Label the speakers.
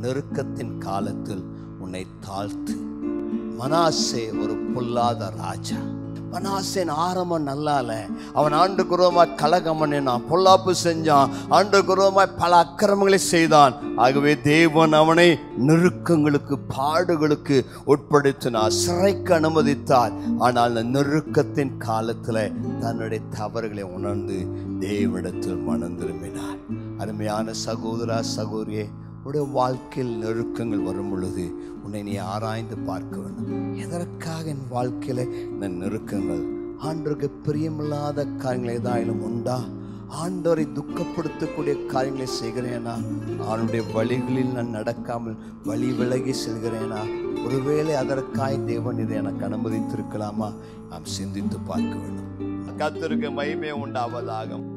Speaker 1: நெருக்கத்தின் காலத்தில் உன்னை தாழ்த்து மனாசே ஒரு பொல்லாத ராஜா மனாசேன் ஆரம்பம் நல்லா இல்ல அவன் ஆண்டு குருவமாய் கலகம் பண்ணினான் பொல்லாப்பு செஞ்சான் ஆண்டு குருவமாய் பல அக்கிரமங்களை செய்தான் ஆகவே தேவன் அவனை நெருக்கங்களுக்கு பாடுகளுக்கு உட்படுத்தினார் சிறைக்கு அனுமதித்தார் ஆனால் அந்த நெருக்கத்தின் காலத்துல தன்னுடைய தவறுகளை உணர்ந்து தேவனிடத்தில் மனம் திரும்பினார் அருமையான சகோதரா சகோதரியே உடைய வாழ்க்கையில் நெருக்கங்கள் வரும் பொழுது உன்னை நீ ஆராய்ந்து பார்க்க வேண்டும் எதற்காக என் வாழ்க்கையில இந்த நெருக்கங்கள் ஆண்டவருக்கு பிரியமில்லாத காரியங்கள் ஏதாயிலும் உண்டா ஆண்டவரை துக்கப்படுத்தக்கூடிய காரியங்களை செய்கிறேனா அவனுடைய வழிகளில் நான் நடக்காமல் வழி விலகி செல்கிறேனா ஒருவேளை அதற்காய் தேவன் இதை எனக்கு அனுமதித்திருக்கலாமா நாம் சிந்தித்து பார்க்க வேண்டும் கத்திற்கு மகிமை உண்டாவதாக